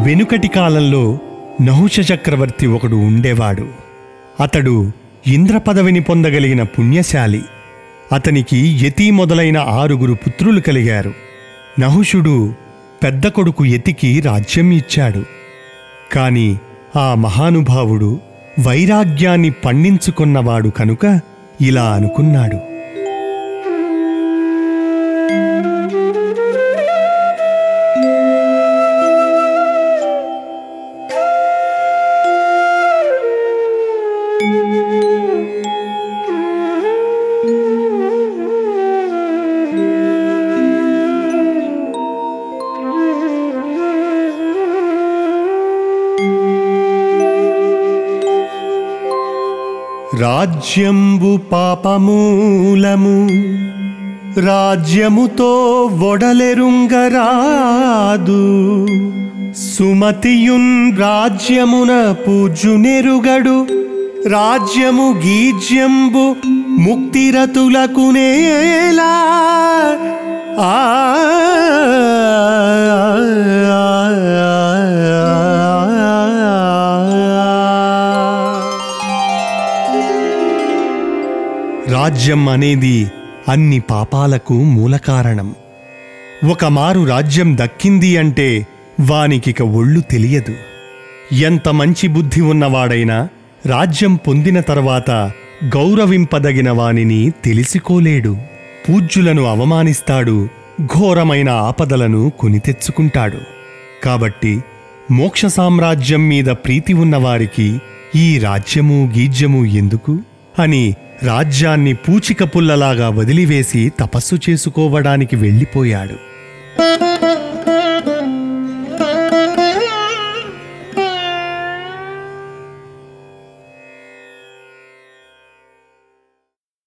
వెనుకటి కాలంలో నహుష చక్రవర్తి ఒకడు ఉండేవాడు అతడు ఇంద్ర పదవిని పొందగలిగిన పుణ్యశాలి అతనికి యతి మొదలైన ఆరుగురు పుత్రులు కలిగారు నహుషుడు పెద్ద కొడుకు యతికి రాజ్యం ఇచ్చాడు కాని ఆ మహానుభావుడు వైరాగ్యాన్ని పండించుకున్నవాడు కనుక ఇలా అనుకున్నాడు రాజ్యంబు పాపమూలము రాజ్యముతో వొడలెరుంగరాదు సుమతియున్ రాజ్యమున పూజునెరుగడు రాజ్యము గీజ్యంబు ముక్తిరతులకునేలా ఆ రాజ్యం అనేది అన్ని పాపాలకు మూల కారణం ఒక మారు రాజ్యం దక్కింది అంటే వానికిక ఒళ్ళు తెలియదు ఎంత మంచి బుద్ధి ఉన్నవాడైనా రాజ్యం పొందిన తర్వాత గౌరవింపదగిన వానిని తెలిసికోలేడు పూజ్యులను అవమానిస్తాడు ఘోరమైన ఆపదలను కొని తెచ్చుకుంటాడు కాబట్టి మోక్ష సామ్రాజ్యం మీద ప్రీతి ఉన్నవారికి ఈ రాజ్యము గీజ్యము ఎందుకు అని రాజ్యాన్ని పూచిక పుల్లలాగా వదిలివేసి తపస్సు చేసుకోవడానికి వెళ్ళిపోయాడు